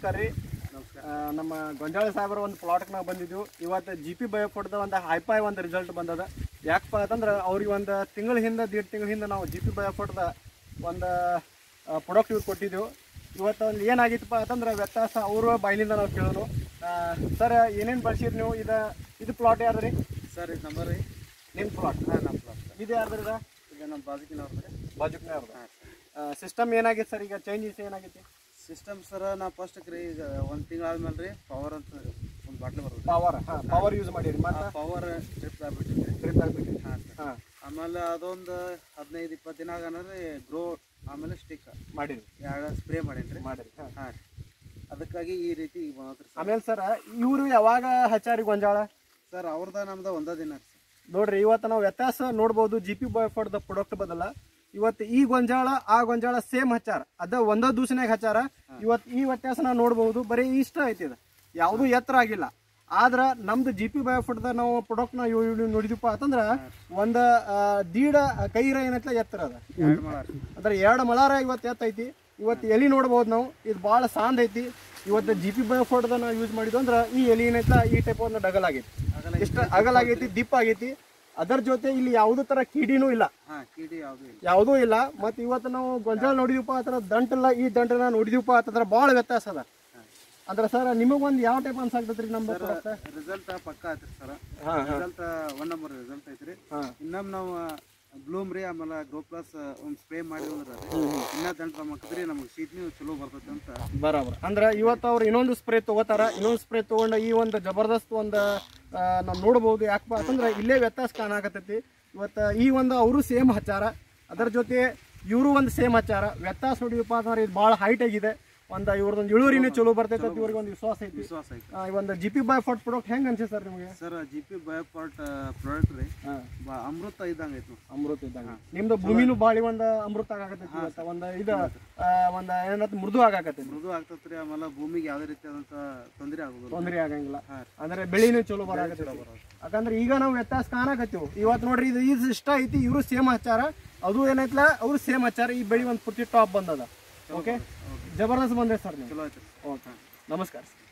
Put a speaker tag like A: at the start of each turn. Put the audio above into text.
A: ನಮಸ್ಕಾರ ರೀ
B: ನಮಸ್ಕಾರ
A: ಆ, ನಮ್ಮ ಗೊಂಜಾಳ ಸಾಹೇಬರ ಒಂದು ಪ್ಲಾಟ್ಗೆ ನಾವು ಬಂದಿದ್ವಿ ಇವತ್ತು ಜಿ ಪಿ ಬಯೋಫೋಡ್ದ ಒಂದು ಹೈಫೈ ಒಂದು ರಿಸಲ್ಟ್ ಬಂದದ ಯಾಕಪ್ಪ ಅಂತಂದ್ರೆ ಅವ್ರಿಗೆ ಒಂದು ತಿಂಗಳ ಹಿಂದೆ ದೀಡ್ ತಿಂಗಳ ಹಿಂದೆ ನಾವು ಜಿ ಪಿ ಬಯೋಫೋಡ್ದ ಒಂದು ಪ್ರಾಡಕ್ಟ್ ಇವ್ರು ಕೊಟ್ಟಿದ್ದೆವು ಇವತ್ತು ಒಂದು ಏನಾಗಿತ್ತಪ್ಪ ಅಂತಂದ್ರೆ ವ್ಯತ್ಯಾಸ ಅವ್ರ ಬಾಯಿಲಿಂದ ನಾವು ಕೇಳೋದು ಸರ್ ಏನೇನು ಬಳಸಿರಿ ನೀವು ಇದು ಇದು ಪ್ಲಾಟ್ ಯಾವ್ದು ರೀ
B: ಸರ್ ಇದು ನಂಬರ್ ರೀ
A: ನಿಮ್ಮ ಪ್ಲಾಟ್
B: ಹಾಂ ನಮ್ಮ ಪ್ಲಾಟ್
A: ಇದು ಯಾರ್ದು ಇದು
B: ಇದು ನಮ್ಮ ಬಾಜುಕಿನವ್ರದ್ದು ರೀ
A: ಬಾಜುಕ್ನವ್ರದ್ದು
B: ಹಾಂ ಸರ್
A: ಸಿಸ್ಟಮ್ ಏನಾಗಿತ್ತು ಸರ್ ಈಗ ಚೇಂಜಸ್ ಏನಾಗೈತಿ
B: ಸಿಸ್ಟಮ್ ಸರ್ ನಾ ಫಸ್ಟ್ ರೀ ಈಗ ಒಂದು ತಿಂಗಳು ಆದ್ಮೇಲೆ ರೀ ಪವರ್ ಅಂತ ಒಂದು ಬಾಟ್ಲಿ ಬರ್ತದೆ
A: ಪವರ್ ಹಾಂ ಪವರ್ ಯೂಸ್ ಮಾಡಿರಿ
B: ಆ
A: ಮತ್ತೆ
B: ಪವರ್ ಟ್ರಿಪ್ ಆಗ್ಬಿಟ್ಟಿದೆ ರೀ
A: ಟ್ರಿಪ್ ಆಗ್ಬಿಟ್ಟು
B: ಹಾಂ ಸರ್
A: ಹಾಂ
B: ಆಮೇಲೆ ಅದೊಂದು ಹದಿನೈದು ಇಪ್ಪತ್ತು ದಿನ ಆಗನ ರೀ ಗ್ರೋ ಆಮೇಲೆ ಸ್ಟಿಕ್
A: ಮಾಡಿರಿ
B: ಎರಡು ಸ್ಪ್ರೇ ಮಾಡೀನಿ ರೀ
A: ಮಾಡಿರಿ ಹಾಂ
B: ಹಾಂ ರೀ ಅದಕ್ಕಾಗಿ ಈ ರೀತಿ ಈಗ ಬಂದತ್ರಿ ಸರ್
A: ಆಮೇಲೆ ಸರ್ ಇವರು ಯಾವಾಗ ಹಚ್ಚಾರಿ ಗೊಂಜಾಳ
B: ಸರ್ ಅವ್ರದ ನಮ್ದು ಒಂದೇ ದಿನ ರೀ ಸರ್
A: ನೋಡ್ರಿ ಇವತ್ತು ನಾವು ವ್ಯತ್ಯಾಸ ನೋಡ್ಬೋದು ಜಿ ಪಿ ಬಾಯ್ಫೋರ್ಡ್ ಪ್ರಾಡಕ್ಟ್ ಬದಲ ಇವತ್ತು ಈ ಗೊಂಜಾಳ ಆ ಗೊಂಜಾಳ ಸೇಮ್ ಹಚ್ಚಾರ ಅದ ಒಂದ ದೂಸನ್ಯಾಗ ಹಚ್ಚಾರ ಇವತ್ತು ಈ ವ್ಯತ್ಯಾಸ ನಾವು ನೋಡ್ಬೋದು ಬರೀ ಇಷ್ಟ ಐತಿ ಇದು ಯಾವುದೂ ಎತ್ತರ ಆಗಿಲ್ಲ ಆದ್ರ ನಮ್ದು ಜಿ ಪಿ ಬಯೋಫುಡ್ದ ನಾವು ಪ್ರಾಡಕ್ಟ್ ನ ನೋಡಿದಪ್ಪ ಅಂತಂದ್ರ ಒಂದ ಆ, ದೀಡ ಕೈರ ಏನೈತ್ಲ ಎತ್ತರ ಅದ
B: ಎರಡು ಮಳ ರೀ
A: ಅಂದ್ರೆ ಎರಡು ಮಳಾರ ಇವತ್ತು ಎತ್ತೈತಿ ಇವತ್ತು ಎಲಿ ನೋಡ್ಬೋದು ನಾವು ಇದು ಭಾಳ ಸಾಂದ್ ಐತಿ ಇವತ್ತು ಜಿ ಪಿ ಬಯೋಫೋಡ್ದ ನಾವು ಯೂಸ್ ಮಾಡಿದ್ವು ಅಂದ್ರೆ ಈ ಎಲಿ ಏನೈತ್ಲ ಈ ಟೈಪ್ ಒಂದು ಡಗಲ್ ಆಗೈತಿ
B: ಆಗಲ್ಲ
A: ಇಷ್ಟ ಅಗಲ ಆಗೈತಿ ದಿಪ್ಪ ಆಗೈತಿ ಅದರ ಜೊತೆ ಇಲ್ಲಿ ಯಾವುದೇ ತರ ಕಿಡಿನೂ ಇಲ್ಲ
B: ಹಾಂ ಕಿಡಿ ಯಾವುದು ಇಲ್ಲ
A: ಯಾವುದೂ ಇಲ್ಲ ಮತ್ತೆ ಇವತ್ತು ನಾವು ಗೊಂಜಾಳ ನೋಡಿದೀವಪ್ಪ ಆತರ ದಂಟಲ್ಲ ಈ ದಂಟನ ನೋಡಿದೀವಪ್ಪ ಅಂತಂದ್ರೆ ಭಾಳ ವ್ಯತ್ಯಾಸ ಅದ ಅಂದ್ರೆ ಸರ್ ನಿಮಗೊಂದು ಯಾವ ಟೈಪ್ ಅನ್ಸಾಕ್ತೈತ್ರಿ ನಮ್ಮ ಪ್ರಾಡಕ್ಟ್
B: ರಿಸಲ್ಟ್ ಪಕ್ಕ ಆಯ್ತು ಸರ್
A: ಹಾಂ ಹಾಂ
B: ರಿಸಲ್ಟ್ ಒನ್ ನಂಬರ್ ರಿಸಲ್ಟ್ ಐತ್ರಿ
A: ಹಾಂ
B: ಇನ್ನೊಮ್ಮೆ ನಾವು ಬ್ಲೂಮ್ ರೀ ಆಮೇಲೆ ಗ್ರೋ ಪ್ಲಸ್ ಒಂದು ಸ್ಪ್ರೇ ಮಾಡಿದ್ವಿ ಅಂದ್ರೆ ಇನ್ನ ದಂಟ ಮಕ್ಕದ್ರಿ ನಮಗೆ ಶೀಟ್ನಿ ಚಲೋ ಬರ್ತೈತೆ ಅಂತ
A: ಬರಾಬರ್ ಅಂದ್ರೆ ಇವತ್ತು ಅವ್ರು ಇನ್ನೊಂದು ಸ್ಪ್ರೇ ತಗೋತಾರ ಇನ್ನೊಂದು ಸ್ಪ್ರೇ ತಗೊಂಡು ಈ ಒಂದು ಜಬರ್ದಸ್ತ್ ಒಂದು ನಾವು ನೋಡ್ಬೋದು ಯಾಕಪ್ಪ ಅಂತಂದ್ರೆ ಇಲ್ಲೇ ವ್ಯತ್ಯಾಸ ಕಾಣಾಕತ್ತೈತಿ ಇವತ್ತು ಈ ಒಂದು ಅವರು ಸೇಮ್ ಹಚ್ಚಾರ ಅದರ ಜೊತೆ ಇವರು ಒಂದು ಸೇಮ್ ಹಚ್ಚಾರ ವ್ಯತ್ಯಾಸ ನೋಡಿದಪ್ಪ ಅಂತಂದ್ರೆ ಇದು ಭಾಳ ಹೈಟ್ ಆಗಿದೆ ಒಂದು ಇವ್ರದೊಂದು ಇಳುವರಿನೂ ಚಲೋ ಬರ್ತೈತೆ ಅಂತ ಇವ್ರಿಗೆ ಒಂದು ವಿಶ್ವಾಸ ಐತಿ
B: ವಿಶ್ವಾಸ ಐತಿ
A: ಆ, ಈ ಒಂದು ಜಿ ಪಿ ಬೈ ಫಾಟ್ ಪ್ರಾಡಕ್ಟ್ ಹೆಂಗೆ ಅನ್ಸಿ ಸರ್ ನಿಮಗೆ
B: ಸರ್ ಜಿ ಪಿ ಬಯೋಪಾರ್ಟ್ ಪ್ರಾಡಕ್ಟ್ ರೀ
A: ಹಾಂ
B: ಬಾ ಅಮೃತ ಇದ್ದಂಗೆ ಐತಿ ನೋಡ್ರಿ.
A: ಅಮೃತ ಇದ್ದಂಗೆ ನಿಮ್ದು ಭೂಮಿನೂ ಬಾಳಿ ಒಂದು ಅಮೃತ ಆಗಾಕತ್ತೈತಿ ಇವತ್ತು ಒಂದು ಇದು ಆ, ಒಂದು ಏನಂತ ಮೃದು ಆಗಾಕತ್ತೈತಿ
B: ಮೃದು ಆಗ್ತೈತ್ರಿ ಆಮೇಲೆ ಭೂಮಿಗೆ ಯಾವುದೇ ರೀತಿಯಾದಂಥ ತೊಂದರೆ ಆಗೋದಿಲ್ಲ
A: ತೊಂದರೆ ಆಗಂಗಿಲ್ಲ
B: ಹಾಂ
A: ಅಂದ್ರೆ ಬೆಳಿನೂ ಚಲೋ ಬರಾಕತ್ತೈತಿ ಯಾಕಂದ್ರೆ ಈಗ ನಾವು ವ್ಯತ್ಯಾಸ ಕಾಣಕತ್ತೀವಿ ಇವತ್ತು ನೋಡ್ರಿ ಇದು ಇದು ಇಷ್ಟ ಐತಿ ಇವರು ಸೇಮ್ ಹಚ್ಚಾರ ಅದು ಏನೈತ್ಲ ಅವ್ರು ಸೇಮ್ ಹಚ್ಚಾರ ಈ ಬೆಳಿ ಒಂದು ಪುಟ್ಟಿ ಟಾಪ್ ಬಂದದ ಓಕೆ ಜಬರ್ದಸ್ತ್ ಬಂದೆ ಸರ್ ನೀವು
B: ಚಲೋ ಐತ್ರಿ
A: ಓಕೆ ನಮಸ್ಕಾರ